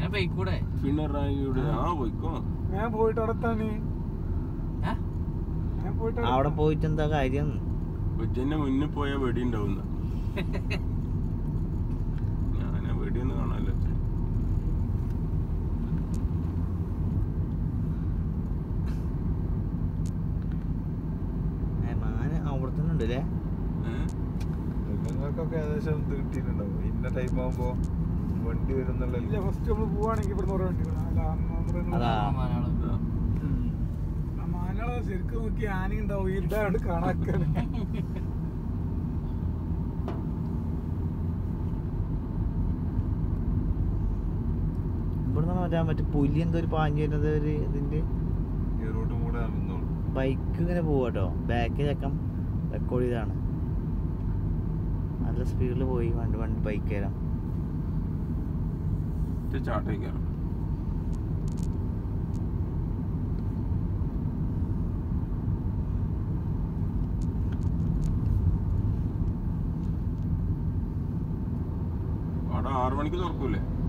അങ്ങനെ പോയിക്കൂടെ പിണറായിയുടെ ആ പോയിക്കോ ഞാൻ പോയിട്ട് അടുത്താണ് ഏ? ഞാൻ പോയിട്ട് അവിടെ പോയിട്ട് എന്താ കാര്യം കൊച്ചന്റെ മുന്നിൽ പോയ വെടി ഉണ്ടാവുന്ന ഞാൻ ആ വെടിയൊന്നും കാണാല്ലോ ഏ, മാന് അവിടെ തന്നെ ഉണ്ട് അല്ലേ ഏഹ് മൃഗങ്ങൾക്കൊക്കെ ഏകദേശം ഇത് കിട്ടിയിട്ടുണ്ടാവും ഇന്ന ടൈം ആകുമ്പോ വണ്ടി ഇല്ല വരുന്നുള്ള ഫസ്റ്റ് നമ്മൾ പോവാണെങ്കിൽ ഇവിടുന്ന് ഓരോ വണ്ടി വേണം അല്ല മൃഗങ്ങൾ അതാ. മാനാള്. മാനകളെ ശരിക്കും നോക്കി ആന ഉണ്ടാവും ഇരുടാണ്ട് കാണാക്കാണ് ഇവിടുന്ന് മറ്റേ മറ്റേ പുലി എന്തോ ഒരു പാഞ്ഞു വരുന്നത് ഒരു ഇതിന്റെ ഈ റോഡ് കൂടെ നടന്നോളൂ ബൈക്ക് ഇങ്ങനെ പോവാട്ടോ ബാക്കിൽ ചക്കം റെക്കോർഡ് ചെയ്താണ് നല്ല സ്പീഡിൽ പോയി വണ്ടി വണ്ടി ബൈക്ക് കയറാം ചാട്ടേക്കാറ് അവിടെ ആറു മണിക്ക് തുറക്കൂലേ